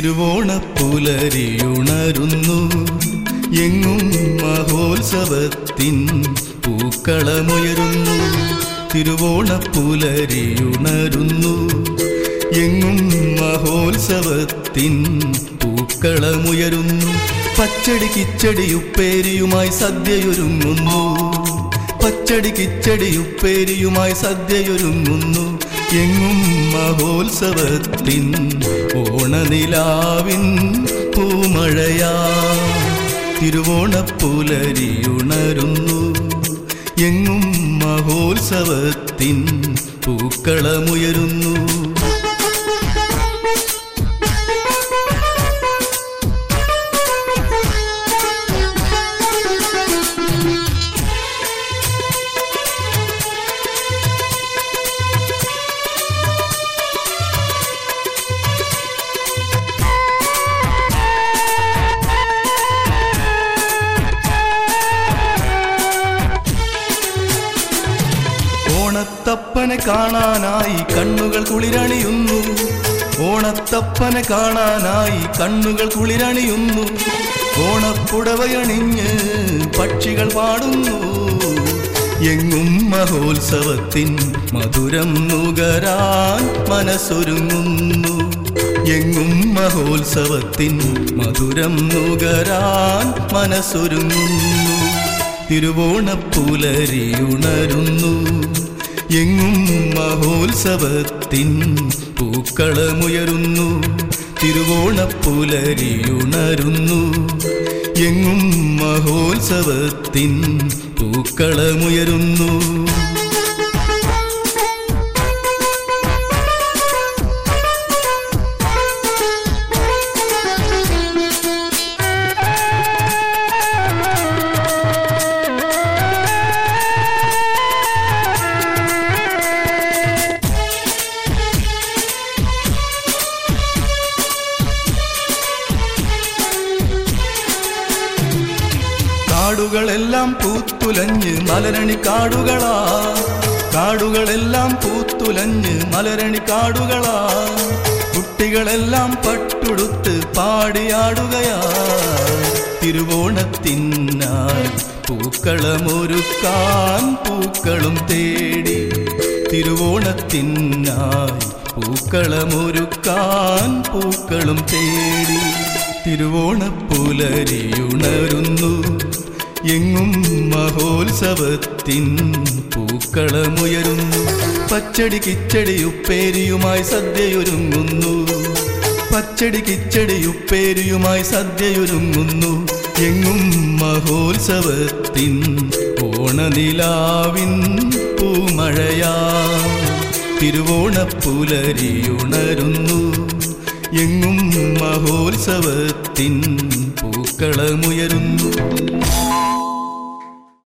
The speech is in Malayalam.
തിരുവോണപ്പുലരിയുണരുന്നു എങ്ങും മഹോത്സവത്തിൻ പൂക്കളമുയരുന്നു തിരുവോണപ്പുലരിയുണരുന്നു എങ്ങും മഹോത്സവത്തിൻ പൂക്കളമുയരുന്നു പച്ചടി കിച്ചടി ഉപ്പേരിയുമായി സദ്യയൊരുങ്ങുന്നു പച്ചടി കിച്ചടി ഉപ്പേരിയുമായി സദ്യയൊരുങ്ങുന്നു എങ്ങും മഹോത്സവത്തിൻ ഓണനിലാവിൻ പൂമഴയാ തിരുവോണപ്പുലരിയുണരുന്നു എങ്ങും മഹോത്സവത്തിൻ പൂക്കളമുയരുന്നു ഓണത്തപ്പനെ കാണാനായി കണ്ണുകൾ കുളിരണിയുന്നു ഓണത്തപ്പനെ കാണാനായി കണ്ണുകൾ കുളിരണിയുന്നു ഓണപ്പുടവയണിഞ്ഞ് പക്ഷികൾ പാടുന്നു എങ്ങും മഹോത്സവത്തിൻ മധുരം നുകരാൻ മനസ്സൊരുങ്ങുന്നു എങ്ങും മഹോത്സവത്തിൻ മധുരം നുകരാൻ മനസ്സൊരുങ്ങുന്നു തിരുവോണപ്പുലരിയുണരുന്നു എങ്ങും മഹോത്സവത്തിൻ പൂക്കളമുയരുന്നു തിരുവോണപ്പുലരിയുണരുന്നു എങ്ങും മഹോത്സവത്തിൻ പൂക്കളമുയരുന്നു കാടുകളെല്ലാം പൂത്തുലഞ്ഞ് മലരണി കാടുകളാ കാടുകളെല്ലാം പൂത്തുലഞ്ഞ് മലരണി കാടുകളാ കുട്ടികളെല്ലാം പട്ടുടുത്ത് പാടിയാടുകയാ തിരുവോണത്തിനായി പൂക്കളമൊരുക്കാൻ പൂക്കളും തേടി തിരുവോണത്തിനായി പൂക്കളമൊരുക്കാൻ പൂക്കളും തേടി തിരുവോണപ്പുലരിയുണരുന്നു എങ്ങും മഹോത്സവത്തിൻ പൂക്കളമുയരുന്നു പച്ചടി കിച്ചടി ഉപ്പേരിയുമായി സദ്യയൊരുങ്ങുന്നു പച്ചടി കിച്ചടി ഉപ്പേരിയുമായി സദ്യയൊരുങ്ങുന്നു എങ്ങും മഹോത്സവത്തിൻ ഓണനിലാവിൻ പൂമഴയാ തിരുവോണപ്പുലരിയുണരുന്നു എങ്ങും മഹോത്സവത്തിൻ പൂക്കളമുയരുന്നു